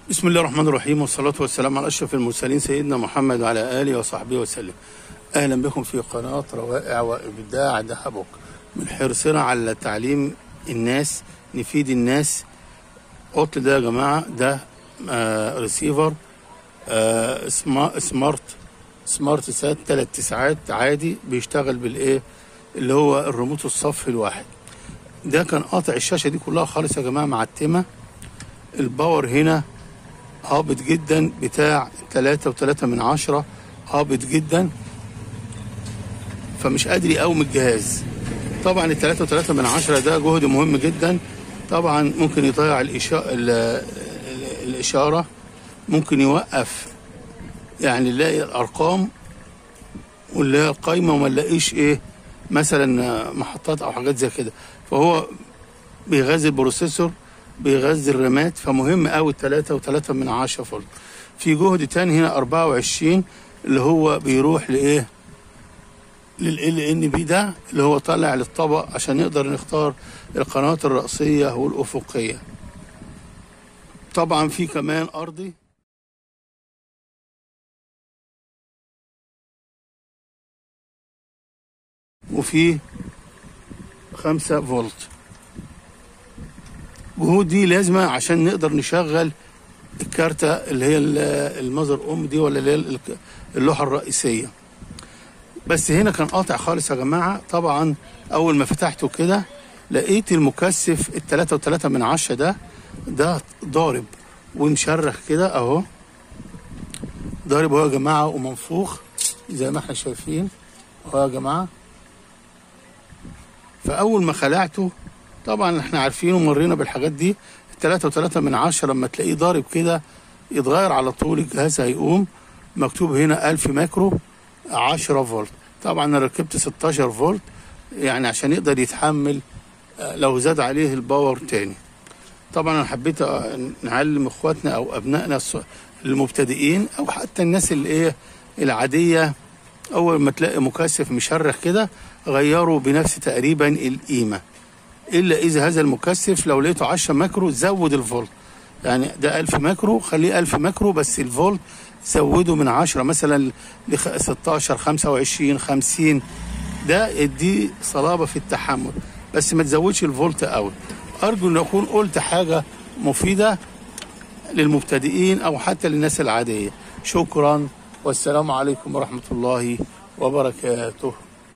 بسم الله الرحمن الرحيم والصلاة والسلام على أشرف المرسلين سيدنا محمد وعلى آله وصحبه وسلم أهلا بكم في قناة روائع وإبداع دهبك من حرصنا على تعليم الناس نفيد الناس قلت ده يا جماعة ده آه ريسيفر آه سما- سمارت سمارت سات تلات تسعات عادي بيشتغل بالإيه اللي هو الريموت الصف الواحد ده كان قاطع الشاشة دي كلها خالص يا جماعة معتمة الباور هنا هابط جدا بتاع تلاتة وتلاتة من عشرة هابط جدا فمش قادر يقوم الجهاز طبعا التلاتة وتلاتة من عشرة ده جهد مهم جدا طبعا ممكن يضيع الإشاء ال- ال- الإشارة ممكن يوقف يعني نلاقي الأرقام واللي هي القايمة وما نلاقيش إيه مثلا محطات أو حاجات زي كده فهو بيغذي البروسيسور بيغذي الرامات فمهم قوي التلاتة وتلاتة من عشرة فولت في جهد تاني هنا أربعة وعشرين اللي هو بيروح لإيه لل ان بي ده اللي هو طالع للطبق عشان نقدر نختار القنوات الرأسية والأفقية طبعا في كمان أرضي وفي خمسة فولت جهود دي لازمة عشان نقدر نشغل الكارتة اللي هي ال- المذر ام دي ولا اللي هي ال- اللوحة الرئيسية بس هنا كان قاطع خالص يا جماعة طبعا أول ما فتحته كده لقيت المكثف التلاتة وتلاتة من عشرة ده ده ضارب ومشرخ كده أهو ضارب اهو يا جماعة ومنفوخ زي ما احنا شايفين اهو يا جماعة فأول ما خلعته طبعا احنا عارفين ومرينا بالحاجات دي التلاتة وتلاتة من عشرة لما تلاقيه ضارب كده يتغير على طول الجهاز هيقوم مكتوب هنا ألف ماكرو عشرة فولت طبعا انا ركبت 16 فولت يعني عشان يقدر يتحمل آه، لو زاد عليه الباور تاني طبعا انا حبيت آه، نعلم اخواتنا او ابنائنا الص- المبتدئين او حتى الناس اللي ايه العاديه اول ما تلاقي مكثف مشرخ كده غيره بنفس تقريبا القيمه الا اذا هذا المكثف لو لقيته 10 ماكرو زود الفولت يعني ده 1000 ماكرو خليه 1000 ماكرو بس الفولت زوده من 10 مثلا ل 16 25 50 ده دي صلابه في التحمل بس ما تزودش الفولت قوي ارجو ان اكون قلت حاجه مفيده للمبتدئين او حتى للناس العاديه شكرا والسلام عليكم ورحمه الله وبركاته